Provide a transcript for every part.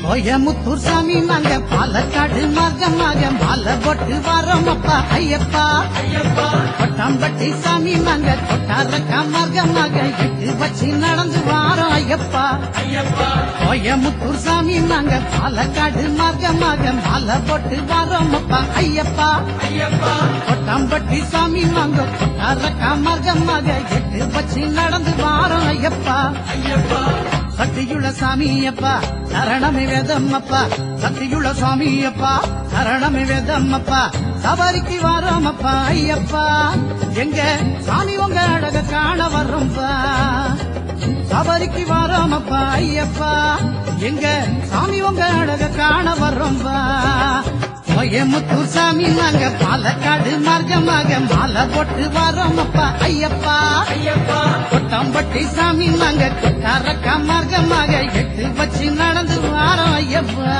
கோயமுத்தூர் சாமி நாங்க பாலக்காடு மார்க்கமாக மாலை போட்டு வரோம் அப்பா ஐயப்பா கொட்டாம்பட்டி சாமி நாங்க கொட்டாரக்கா மார்க்கமாக எட்டு வச்சு நடந்து வாரோம் ஐயப்பா கோயமுத்தூர் சாமி நாங்க பாலக்காடு மார்க்கமாக மாலை போட்டு வரோம் அப்பா ஐயப்பா கொட்டாம்பட்டி சாமி நாங்க கொட்டாரக்கா மார்க்கமாக எட்டு வச்சு நடந்து வாரோம் ஐயப்பா சக்தியுள்ள சாமியப்பா சரணமே வேதம்மப்பா சக்தியுள்ள சுவாமியப்பா சரணமே வேதம்மப்பா சபரிக்கு வரோமப்பா ஐயப்பா எங்க சாமி உங்க அழக காண வரோம்பா சபரிக்கு வரோமப்பா ஐயப்பா எங்க சாமி உங்க அழக காண வரோம்பா கோயமுத்தூர் சாமி நாங்க பாலக்காடு மார்க்கமாக மாலை போட்டு வரோமப்பா ஐயப்பா கொட்டாம்பட்டி சாமி நாங்க கொட்டாரக்கா மார்க்கமாக எட்டு வச்சு நடந்து வாரோம் ஐயப்பா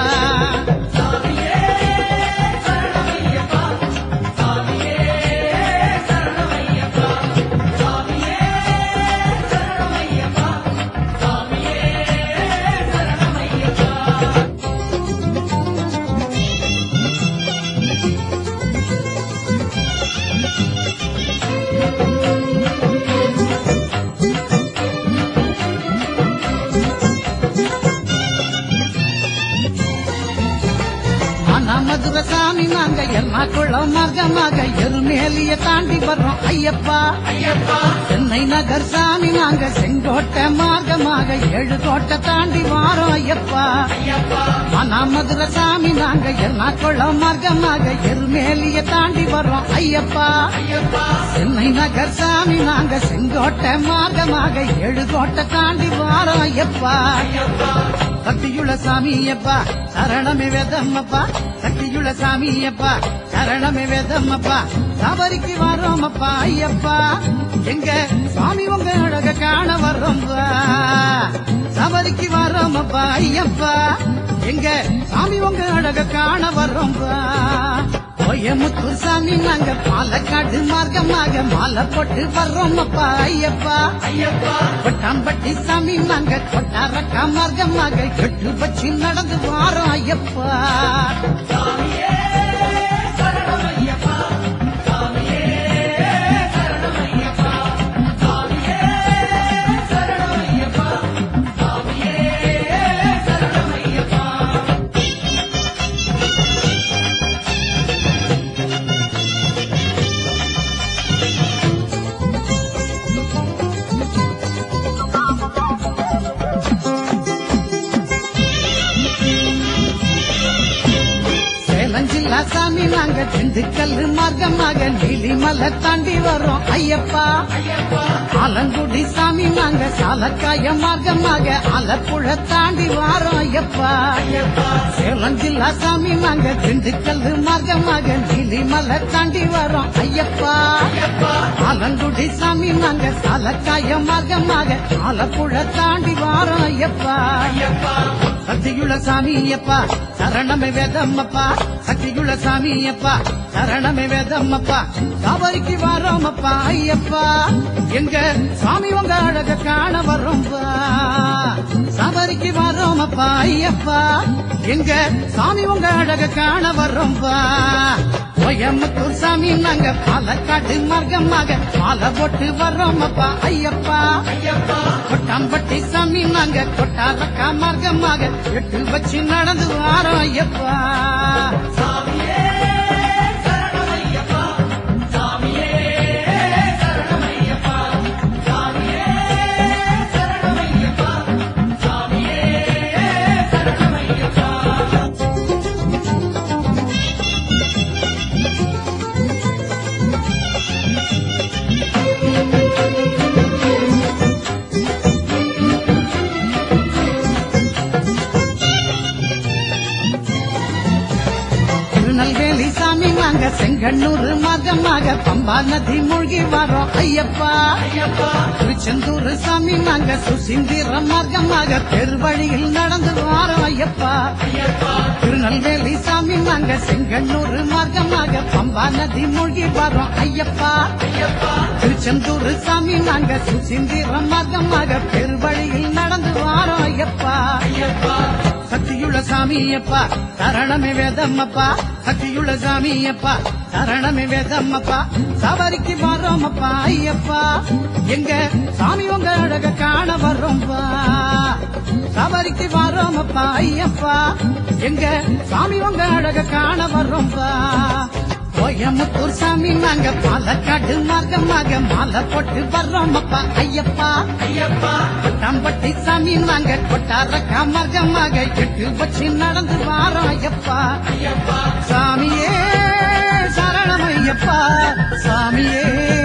ஆனா மதுர சாமி நாங்க எர்ணாகுளம் மார்க்கமாக எருமேலிய தாண்டி வர்றோம் ஐயப்பா ஐயப்பா சென்னை நகர் சாமி நாங்க செங்கோட்டை மார்க்கமாக ஏழு கோட்டை தாண்டி வாரோம் ஐயப்பா ஆனா மதுர சாமி நாங்க எர்ணாகுளம் மார்க்கமாக எருமேலிய தாண்டி வர்றோம் ஐயப்பா சென்னை நகர் சாமி நாங்க செங்கோட்டை மார்க்கமாக ஏழு கோட்டை தாண்டி வாரோம் ஐயப்பா சக்தியுள்ள சாமியப்பா சரணமே வேதம்மப்பா சக்தியுள்ள சாமியப்பா சரணமே வேதம்மப்பா சபரிக்கு வரோமப்பா ஐயப்பா எங்க சாமி உங்க அழக காண வரோம்பா சபரிக்கு வரோமப்பா ஐயப்பா எங்க சாமி உங்க அழக காண வரோம்பா கோயமுத்தூர் சாமி நாங்க பாலக்காடு மார்க்கமாக மாலை போட்டு வர்றோம் அப்பா ஐயப்பா ஐயப்பா கொட்டாம்பட்டி சாமி நாங்க கொட்டாரக்கா மார்க்கமாக கெட்டு வச்சு நடந்து வாரோம் ஐயப்பா சேலஞ்சில்லா சாமி நாங்க திண்டுக்கல் மார்க்கமாக நீலிமலை தாண்டி வரோம் ஐயப்பா ஆலங்குடி சாமி நாங்க சாலக்காய மார்க்கமாக ஆலப்புழ தாண்டி வாரோம் ஐயப்பா சேலம் ஜில்லா சாமி நாங்க திண்டுக்கல் மார்க்கமாக நீலிமலை தாண்டி வரோம் ஐயப்பா ஆலங்குடி சாமி நாங்க சாலக்காய மார்க்கமாக ஆலப்புழ தாண்டி வாரோம் ஐயப்பா சக்தியுள்ள சாமியப்பா சரணமே வேதம்மப்பா சக்தியுள்ள சாமியப்பா சரணமே வேதம்மப்பா காவரிக்கு வரோமப்பா ஐயப்பா எங்க சாமி உங்க அழக காண வரோம்பா சபரிக்கு வரோமப்பா ஐயப்பா எங்க சாமி உங்க அழக காண வரோம்பா கோயம்புத்தூர் சாமி நாங்க பாலக்காடு மார்க்கமாக மாலை போட்டு வர்றோமப்பா ஐயப்பா கொட்டாம்பட்டி சாமி நாங்க கொட்டாரக்கா மார்க்கமாக எட்டு வச்சு நடந்து வாரோம் ஐயப்பா திருநெல்வேலி சாமி நாங்க செங்கண்ணூர் மார்க்கமாக பம்பா நதி மூழ்கி வரோம் ஐயப்பா திருச்செந்தூர் சாமி நாங்க சுசீந்திர மார்க்கமாக பெருவழியில் நடந்து வாரோம் ஐயப்பா திருநெல்வேலி சாமி நாங்க செங்கண்ணூர் மார்க்கமாக பம்பா நதி மூழ்கி வரோம் ஐயப்பா திருச்செந்தூர் சாமி நாங்க சுசீந்திர மார்க்கமாக பெருவழியில் நடந்து வாரோம் ஐயப்பா சக்தியுள்ள சாமி சாமியப்பா சரணமே வேதம்மப்பா சக்தியுள்ள சாமியப்பா சரணமே வேதம்மப்பா சபரிக்கு வரோமப்பா ஐயப்பா எங்க சாமி உங்க அழக காண வரோம்பா சபரிக்கு வரோமப்பா ஐயப்பா எங்க சாமி உங்க அழக காண வரோம்பா கோயம்புத்தூர் சாமி நாங்க பாலக்காடு மார்க்கமாக மாலை போட்டு வர்றோமப்பா ஐயப்பா ஐயப்பா கொட்டாம்பட்டி சாமி நாங்க கொட்டாரக்கா மார்க்கமாக எட்டு வச்சு நடந்து வாரோம் ஐயப்பா ஐயப்பா சாமியே சரணம் ஐயப்பா சாமியே